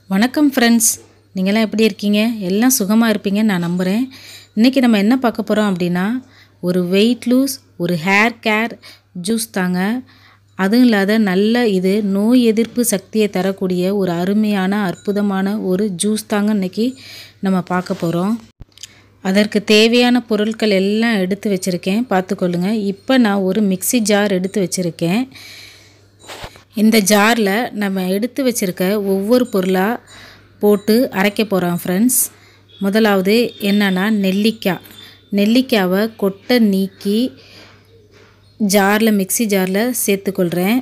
வணக்கம் ஃப்ரெண்ட்ஸ் நீங்களாம் எப்படி இருக்கீங்க எல்லாம் சுகமாக இருப்பீங்கன்னு நான் நம்புகிறேன் இன்றைக்கி நம்ம என்ன பார்க்க போகிறோம் அப்படின்னா ஒரு வெயிட் லூஸ் ஒரு ஹேர் கேர் ஜூஸ் தாங்க அதுவும் இல்லாத நல்ல இது நோய் எதிர்ப்பு சக்தியை தரக்கூடிய ஒரு அருமையான அற்புதமான ஒரு ஜூஸ் தாங்க இன்றைக்கி நம்ம பார்க்க போகிறோம் அதற்கு தேவையான பொருட்கள் எல்லாம் எடுத்து வச்சுருக்கேன் பார்த்துக்கொள்ளுங்க இப்போ நான் ஒரு மிக்ஸி ஜார் எடுத்து வச்சுருக்கேன் இந்த ஜாரில் நம்ம எடுத்து வச்சுருக்க ஒவ்வொரு பொருளாக போட்டு அரைக்க போகிறோம் ஃப்ரெண்ட்ஸ் முதலாவது என்னென்னா நெல்லிக்காய் நெல்லிக்காவை கொட்டை நீக்கி ஜாரில் மிக்ஸி ஜாரில் சேர்த்துக்கொள்கிறேன்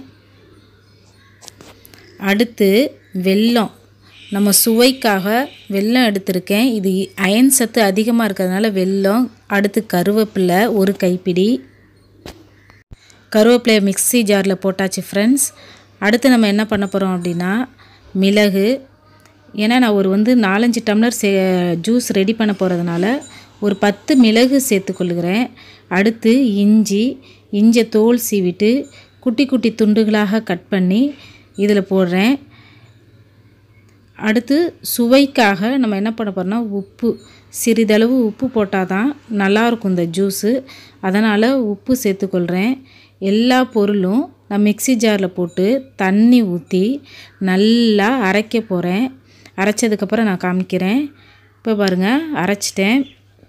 அடுத்து வெல்லம் நம்ம சுவைக்காக வெல்லம் எடுத்திருக்கேன் இது அயன் சத்து அதிகமாக இருக்கிறதுனால வெல்லம் அடுத்து கருவேப்பிலை ஒரு கைப்பிடி கருவேப்பிலையை மிக்ஸி ஜாரில் போட்டாச்சு ஃப்ரெண்ட்ஸ் அடுத்து நம்ம என்ன பண்ண போகிறோம் அப்படின்னா மிளகு ஏன்னா நான் ஒரு வந்து நாலஞ்சு டம்ளர் சே ஜூஸ் ரெடி பண்ண போகிறதுனால ஒரு பத்து மிளகு சேர்த்துக்கொள்கிறேன் அடுத்து இஞ்சி இஞ்சை தோல் சீவிட்டு குட்டி குட்டி துண்டுகளாக கட் பண்ணி இதில் போடுறேன் அடுத்து சுவைக்காக நம்ம என்ன பண்ண போகிறோம்னா உப்பு சிறிதளவு உப்பு போட்டால் தான் நல்லாயிருக்கும் இந்த ஜூஸு அதனால் உப்பு சேர்த்துக்கொள்கிறேன் எல்லா பொருளும் நான் மிக்ஸி ஜாரில் போட்டு தண்ணி ஊற்றி நல்லா அரைக்க போகிறேன் அரைச்சதுக்கப்புறம் நான் காமிக்கிறேன் இப்போ பாருங்கள் அரைச்சிட்டேன்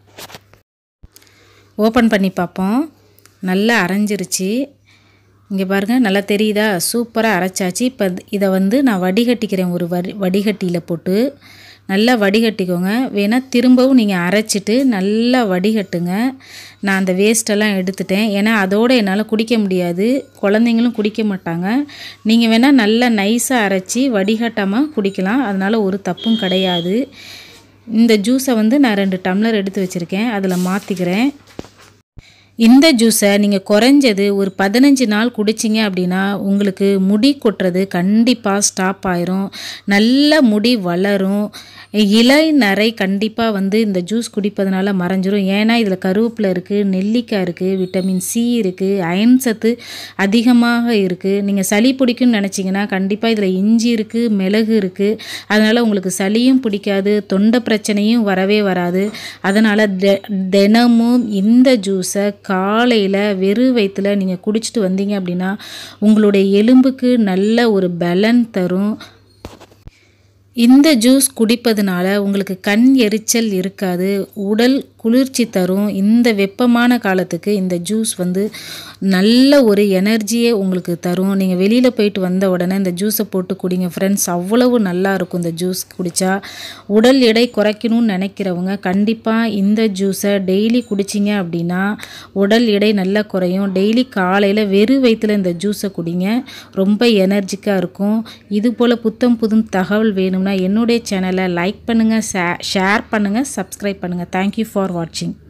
ஓப்பன் பண்ணி பார்ப்போம் நல்லா அரைஞ்சிருச்சு இங்கே பாருங்கள் நல்லா தெரியுதா சூப்பராக அரைச்சாச்சு இப்போ இதை வந்து நான் வடிகட்டிக்கிறேன் ஒரு வடி வடிகட்டியில் போட்டு நல்லா வடிகட்டிக்கோங்க வேணால் திரும்பவும் நீங்கள் அரைச்சிட்டு நல்லா வடிகட்டுங்க நான் அந்த வேஸ்ட்டெல்லாம் எடுத்துட்டேன் ஏன்னா அதோடு என்னால் குடிக்க முடியாது குழந்தைங்களும் குடிக்க மாட்டாங்க நீங்கள் வேணால் நல்லா நைஸாக அரைச்சி வடிகட்டாமல் குடிக்கலாம் அதனால் ஒரு தப்பும் கிடையாது இந்த ஜூஸை வந்து நான் ரெண்டு டம்ளர் எடுத்து வச்சுருக்கேன் அதில் மாற்றிக்கிறேன் இந்த ஜூஸை நீங்கள் குறைஞ்சது ஒரு பதினஞ்சு நாள் குடிச்சிங்க அப்படின்னா உங்களுக்கு முடி கொட்டுறது கண்டிப்பாக ஸ்டாப் ஆயிரும் நல்ல முடி வளரும் இலை நரை கண்டிப்பாக வந்து இந்த ஜூஸ் குடிப்பதனால மறைஞ்சிரும் ஏன்னா இதில் கருவேப்பிலை இருக்குது நெல்லிக்காய் இருக்குது விட்டமின் சி இருக்குது அயன் சத்து அதிகமாக இருக்குது நீங்கள் சளி பிடிக்கும்னு நினச்சிங்கன்னா கண்டிப்பாக இதில் இஞ்சி இருக்குது மிளகு இருக்குது அதனால் உங்களுக்கு சளியும் பிடிக்காது தொண்டை பிரச்சனையும் வரவே வராது அதனால் தினமும் இந்த ஜூஸை காலையில் வெறும் வயிற்றில் நீங்கள் குடிச்சிட்டு வந்தீங்க அப்படின்னா உங்களுடைய எலும்புக்கு நல்ல ஒரு பலன் தரும் இந்த ஜூஸ் குடிப்பதனால உங்களுக்கு கண் எரிச்சல் இருக்காது உடல் குளிர்ச்சி தரும் இந்த வெப்பமான காலத்துக்கு இந்த ஜூஸ் வந்து நல்ல ஒரு எனர்ஜியை உங்களுக்கு தரும் நீங்கள் வெளியில் போயிட்டு வந்த உடனே இந்த ஜூஸை போட்டு குடிங்க ஃப்ரெண்ட்ஸ் அவ்வளவு நல்லா இருக்கும் இந்த ஜூஸ் குடித்தா உடல் எடை குறைக்கணும்னு நினைக்கிறவங்க கண்டிப்பாக இந்த ஜூஸை டெய்லி குடிச்சிங்க அப்படின்னா உடல் எடை நல்லா குறையும் டெய்லி காலையில் வெறும் வயிற்றில் இந்த ஜூஸை குடிங்க ரொம்ப எனர்ஜிக்காக இருக்கும் இது போல் புத்தம் புதும் தகவல் வேணும்னா என்னுடைய சேனலை லைக் பண்ணுங்கள் ஷேர் பண்ணுங்கள் சப்ஸ்கிரைப் பண்ணுங்கள் தேங்க்யூ ஃபார் வாட்சிங்